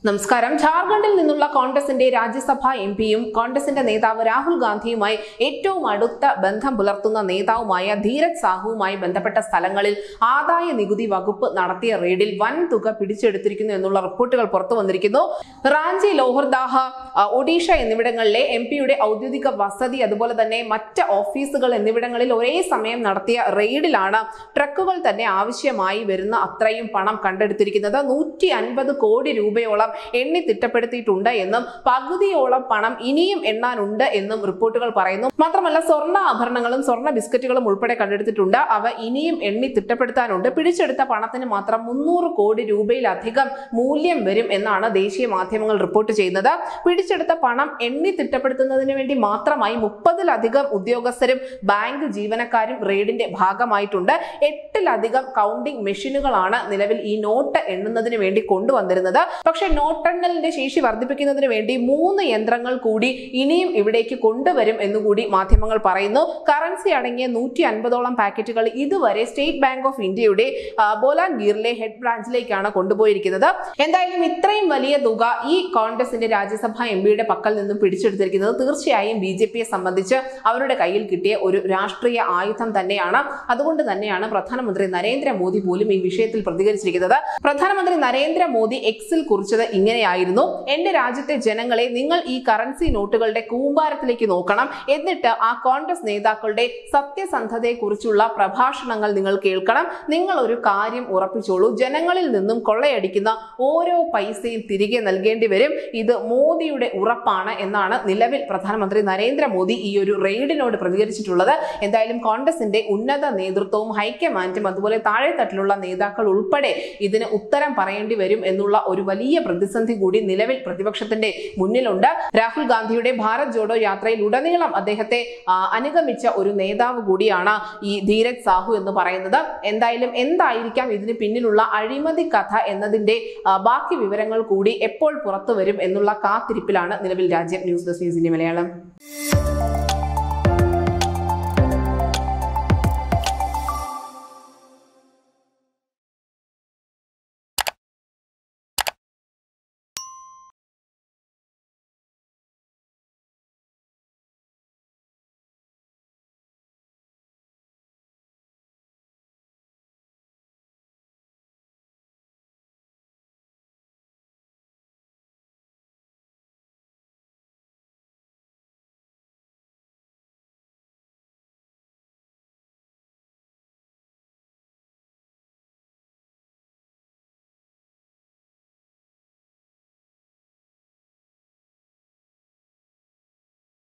നമസ്കാരം ജാർഖണ്ഡിൽ നിന്നുള്ള കോൺഗ്രസിന്റെ രാജ്യസഭാ എം പിയും കോൺഗ്രസിന്റെ നേതാവ് രാഹുൽ ഗാന്ധിയുമായി ഏറ്റവും അടുത്ത ബന്ധം പുലർത്തുന്ന നേതാവുമായ ധീരജ് സാഹുവുമായി ബന്ധപ്പെട്ട സ്ഥലങ്ങളിൽ ആദായ നികുതി വകുപ്പ് നടത്തിയ റെയ്ഡിൽ വൻ തുക പിടിച്ചെടുത്തിരിക്കുന്നു എന്നുള്ള റിപ്പോർട്ടുകൾ പുറത്തു വന്നിരിക്കുന്നു റാഞ്ചി ലോഹർദാഹ ആ, ഒഡീഷ എന്നിവിടങ്ങളിലെ എം പിയുടെ ഔദ്യോഗിക വസതി അതുപോലെ തന്നെ മറ്റ് ഓഫീസുകൾ എന്നിവിടങ്ങളിൽ ഒരേ സമയം നടത്തിയ റെയ്ഡിലാണ് ട്രക്കുകൾ തന്നെ ആവശ്യമായി വരുന്ന അത്രയും പണം കണ്ടെടുത്തിരിക്കുന്നത് നൂറ്റി അൻപത് കോടി രൂപയോളം എണ്ണി തിട്ടപ്പെടുത്തിയിട്ടുണ്ട് എന്നും പകുതിയോളം പണം ഇനിയും എണ്ണാനുണ്ട് എന്നും റിപ്പോർട്ടുകൾ പറയുന്നു മാത്രമല്ല സ്വർണ്ണ ആഭരണങ്ങളും സ്വർണ്ണ ബിസ്ക്കറ്റുകളും ഉൾപ്പെടെ കണ്ടെടുത്തിട്ടുണ്ട് അവ ഇനിയും എണ്ണി തിട്ടപ്പെടുത്താനുണ്ട് പിടിച്ചെടുത്ത പണത്തിന് മാത്രം മുന്നൂറ് കോടി രൂപയിലധികം മൂല്യം വരും എന്നാണ് ദേശീയ മാധ്യമങ്ങൾ റിപ്പോർട്ട് ചെയ്യുന്നത് പിടിച്ചെടുത്ത പണം എണ്ണി തിട്ടപ്പെടുത്തുന്നതിന് വേണ്ടി മാത്രമായി മുപ്പതിലധികം ഉദ്യോഗസ്ഥരും ബാങ്ക് ജീവനക്കാരും റെയ്ഡിന്റെ ഭാഗമായിട്ടുണ്ട് എട്ടിലധികം കൗണ്ടിംഗ് മെഷീനുകളാണ് നിലവിൽ ഈ നോട്ട് എണ്ണുന്നതിന് വേണ്ടി കൊണ്ടുവന്നിരുന്നത് പക്ഷേ നോട്ടെണ്ണലിന്റെ ശേഷി വർദ്ധിപ്പിക്കുന്നതിന് വേണ്ടി മൂന്ന് യന്ത്രങ്ങൾ കൂടി ഇനിയും ഇവിടേക്ക് കൊണ്ടുവരും എന്നുകൂടി മാധ്യമങ്ങൾ പറയുന്നു കറൻസി അടങ്ങിയ നൂറ്റി അൻപതോളം പാക്കറ്റുകൾ ഇതുവരെ സ്റ്റേറ്റ് ബാങ്ക് ഓഫ് ഇന്ത്യയുടെ ആ, ബോലാഗീറിലെ ഹെഡ് ബ്രാഞ്ചിലേക്കാണ് കൊണ്ടുപോയിരിക്കുന്നത് എന്തായാലും ഇത്രയും വലിയ തുക ഈ കോൺഗ്രസിന്റെ രാജ്യസഭാ എം പിയുടെ പക്കൽ നിന്നും പിടിച്ചെടുത്തിരിക്കുന്നത് തീർച്ചയായും ബി ജെ പിയെ സംബന്ധിച്ച് അവരുടെ കയ്യിൽ കിട്ടിയ ഒരു രാഷ്ട്രീയ ആയുധം തന്നെയാണ് അതുകൊണ്ട് തന്നെയാണ് പ്രധാനമന്ത്രി നരേന്ദ്രമോദി പോലും ഈ വിഷയത്തിൽ പ്രതികരിച്ചിരിക്കുന്നത് പ്രധാനമന്ത്രി നരേന്ദ്രമോദി എക്സിൽ കുറിച്ചത് ഇങ്ങനെയായിരുന്നു എന്റെ രാജ്യത്തെ ജനങ്ങളെ നിങ്ങൾ ഈ കറൻസി നോട്ടുകളുടെ കൂമ്പാരത്തിലേക്ക് നോക്കണം എന്നിട്ട് ആ കോൺഗ്രസ് നേതാക്കളുടെ സത്യസന്ധതയെക്കുറിച്ചുള്ള പ്രഭാഷണങ്ങൾ നിങ്ങൾ കേൾക്കണം നിങ്ങൾ ഒരു കാര്യം ഉറപ്പിച്ചോളൂ ജനങ്ങളിൽ നിന്നും കൊള്ളയടിക്കുന്ന ഓരോ പൈസയും തിരികെ നൽകേണ്ടി വരും ഇത് മോദിയുടെ ഉറപ്പാണ് എന്നാണ് നിലവിൽ പ്രധാനമന്ത്രി നരേന്ദ്രമോദി ഈ ഒരു റെയ്ഡിനോട് പ്രതികരിച്ചിട്ടുള്ളത് എന്തായാലും കോൺഗ്രസിന്റെ ഉന്നത നേതൃത്വവും ഹൈക്കമാൻഡും അതുപോലെ താഴെത്തട്ടിലുള്ള നേതാക്കൾ ഉൾപ്പെടെ ഇതിന് ഉത്തരം പറയേണ്ടി വരും എന്നുള്ള ഒരു വലിയ പ്രതിസന്ധി കൂടി നിലവിൽ പ്രതിപക്ഷത്തിന്റെ മുന്നിലുണ്ട് രാഹുൽ ഗാന്ധിയുടെ ഭാരത് ജോഡോ യാത്രയിൽ ഉടനീളം അദ്ദേഹത്തെ ആ, അനുഗമിച്ച ഒരു നേതാവ് കൂടിയാണ് ഈ ധീരജ് സാഹു എന്ന് പറയുന്നത് എന്തായാലും എന്തായിരിക്കാം ഇതിന് പിന്നിലുള്ള അഴിമതി കഥ എന്നതിന്റെ ആ, ബാക്കി വിവരങ്ങൾ കൂടി എപ്പോൾ പുറത്തു വരും എന്നുള്ള കാത്തിരിപ്പിലാണ് നിലവിൽ രാജ്യം ന്യൂസ് ഡെസ്ക് ന്യൂസിന്റെ മലയാളം